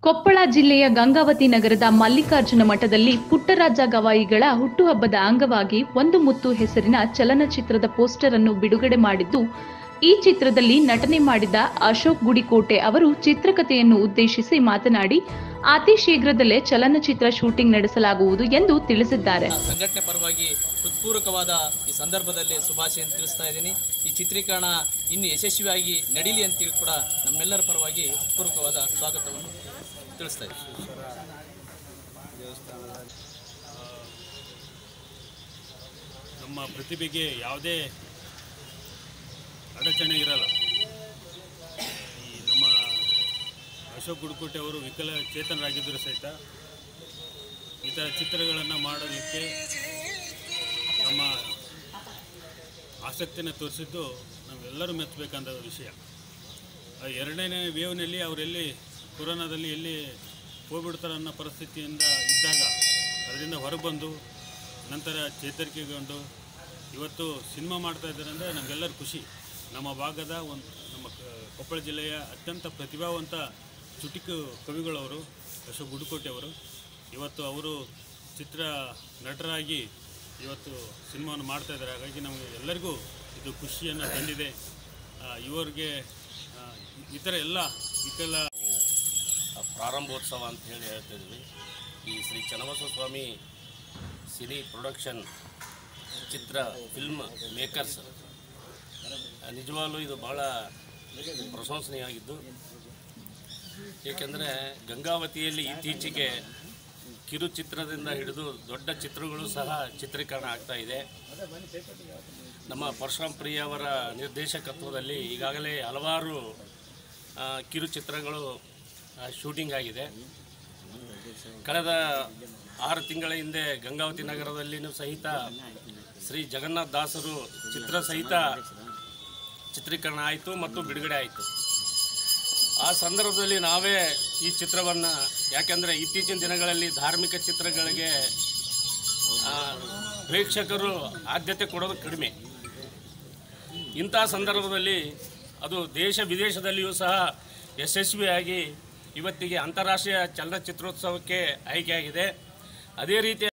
ಕೊಪ್ಪಳ ಜಿಲ್ಲೆಯ ಗಂಗಾವತಿ ನಗರದ ಮಲ್ಲಿಕಾರ್ಜುನ ಮಠದಲ್ಲಿ ಪುಟ್ಟರಾಜ ಗವಾಯಿಗಳ ಹುಟ್ಟುಹಬ್ಬದ ಅಂಗವಾಗಿ ಒಂದು ಮುತ್ತು ಹೆಸರಿನ ಚಲನಚಿತ್ರದ ಪೋಸ್ಟರ್ ಅನ್ನು ಬಿಡುಗಡೆ ಮಾಡಿದ್ದು ಈ ಚಿತ್ರದಲ್ಲಿ ನಟನೆ ಮಾಡಿದ ಅಶೋಕ್ ಗುಡಿಕೋಟೆ ಅವರು ಚಿತ್ರಕಥೆಯನ್ನು ಉದ್ದೇಶಿಸಿ ಮಾತನಾಡಿ ಅತಿ ಶೀಘ್ರದಲ್ಲೇ ಚಲನಚಿತ್ರ ಶೂಟಿಂಗ್ ನಡೆಸಲಾಗುವುದು ಎಂದು ತಿಳಿಸಿದ್ದಾರೆ ಸಂಘಟನೆ ಪರವಾಗಿ ಹೃತ್ಪೂರ್ವಕವಾದ ಈ ಸಂದರ್ಭದಲ್ಲಿ ಶುಭಾಶಯ ತಿಳಿಸ್ತಾ ಇದ್ದೀನಿ ಈ ಚಿತ್ರೀಕರಣ ಇನ್ನು ಯಶಸ್ವಿಯಾಗಿ ನಡೀಲಿ ಅಂತೇಳಿ ಕೂಡ ನಮ್ಮೆಲ್ಲರ ಪರವಾಗಿ ಹೃತ್ಪೂರ್ವಕವಾದ ಸ್ವಾಗತವನ್ನು ತಿಳಿಸ್ತಾ ಇದ್ದೀನಿ ನಮ್ಮ ಪ್ರತಿಭೆಗೆ ಯಾವುದೇ ಅಡಚಣೆ ಇರಲ್ಲ ಈ ನಮ್ಮ ಅಶೋಕ್ ಗುಡುಕೋಟೆ ಅವರು ವಿಕಲ ಚೇತನರಾಗಿದ್ದರೂ ಸಹಿತ ಈ ಥರ ಚಿತ್ರಗಳನ್ನು ಮಾಡಲಿಕ್ಕೆ ತಮ್ಮ ಆಸಕ್ತಿಯನ್ನು ತೋರಿಸಿದ್ದು ನಾವೆಲ್ಲರೂ ಮೆಚ್ಚಬೇಕಂದ ವಿಷಯ ಆ ಎರಡನೇ ವೇವ್ನಲ್ಲಿ ಅವರೆಲ್ಲಿ ಕೊರೋನಾದಲ್ಲಿ ಎಲ್ಲಿ ಹೋಗ್ಬಿಡ್ತಾರೆ ಅನ್ನೋ ಪರಿಸ್ಥಿತಿಯಿಂದ ಇದ್ದಾಗ ಅದರಿಂದ ಹೊರಬಂದು ನಂತರ ಚೇತರಿಕೆಗೊಂಡು ಇವತ್ತು ಸಿನಿಮಾ ಮಾಡ್ತಾ ಇದ್ದಾರೆ ಅಂದರೆ ನಮಗೆಲ್ಲರೂ ಖುಷಿ ನಮ್ಮ ಭಾಗದ ಒಂದು ನಮ್ಮ ಕ- ಕೊಪ್ಪಳ ಜಿಲ್ಲೆಯ ಅತ್ಯಂತ ಪ್ರತಿಭಾವಂತ ಚುಟಿಕು ಕವಿಗಳವರು ಅಶೋಕ್ ಗುಡುಕೋಟೆ ಅವರು ಇವತ್ತು ಅವರು ಚಿತ್ರ ನಟರಾಗಿ ಇವತ್ತು ಸಿನಿಮಾವನ್ನು ಮಾಡ್ತಾ ಇದ್ದಾರೆ ಹಾಗಾಗಿ ನಮಗೆ ಎಲ್ಲರಿಗೂ ಇದು ಖುಷಿಯನ್ನು ತಂದಿದೆ ಆ, ಇವರಿಗೆ ಆ, ಇತರ ಎಲ್ಲ ವಿಕಲ ಪ್ರಾರಂಭೋತ್ಸವ ಅಂತ ಹೇಳಿ ಹೇಳ್ತಿದ್ವಿ ಈ ಶ್ರೀ ಚನ್ನಬಸವ ಸ್ವಾಮಿ ಸಿನಿ ಪ್ರೊಡಕ್ಷನ್ ಚಿತ್ರ ಫಿಲ್ಮ್ ಮೇಕರ್ಸ್ ನಿಜವಾಗ್ಲೂ ಇದು ಭಾಳ ಪ್ರಶಂಸನೀಯವಾಗಿದ್ದು ಏಕೆಂದರೆ ಗಂಗಾವತಿಯಲ್ಲಿ ಇತ್ತೀಚೆಗೆ ಕಿರುಚಿತ್ರದಿಂದ ಹಿಡಿದು ದೊಡ್ಡ ಚಿತ್ರಗಳು ಸಹ ಚಿತ್ರೀಕರಣ ಆಗ್ತಾ ಇದೆ ನಮ್ಮ ಪರಶುರಾಮ್ ಪ್ರಿಯ ಅವರ ನಿರ್ದೇಶಕತ್ವದಲ್ಲಿ ಈಗಾಗಲೇ ಹಲವಾರು ಆ, ಕಿರುಚಿತ್ರಗಳು ಆ, ಶೂಟಿಂಗ್ ಆಗಿದೆ ಕಳೆದ ಆರು ತಿಂಗಳ ಹಿಂದೆ ಗಂಗಾವತಿ ನಗರದಲ್ಲಿನೂ ಸಹಿತ ಶ್ರೀ ಜಗನ್ನಾಥ ದಾಸರು ಚಿತ್ರ ಸಹಿತ ಚಿತ್ರೀಕರಣ ಆಯಿತು ಮತ್ತು ಬಿಡುಗಡೆ ಆಯಿತು ಆ ಸಂದರ್ಭದಲ್ಲಿ ನಾವೇ ಈ ಚಿತ್ರವನ್ನು ಯಾಕೆಂದರೆ ಇತ್ತೀಚಿನ ದಿನಗಳಲ್ಲಿ ಧಾರ್ಮಿಕ ಚಿತ್ರಗಳಿಗೆ ಆ, ಪ್ರೇಕ್ಷಕರು ಆದ್ಯತೆ ಕೊಡೋದು ಕಡಿಮೆ ಇಂಥ ಸಂದರ್ಭದಲ್ಲಿ ಅದು ದೇಶ ವಿದೇಶದಲ್ಲಿಯೂ ಸಹ ಯಶಸ್ವಿಯಾಗಿ ಇವತ್ತಿಗೆ ಅಂತಾರಾಷ್ಟ್ರೀಯ ಚಲನಚಿತ್ರೋತ್ಸವಕ್ಕೆ ಆಯ್ಕೆಯಾಗಿದೆ ಅದೇ ರೀತಿ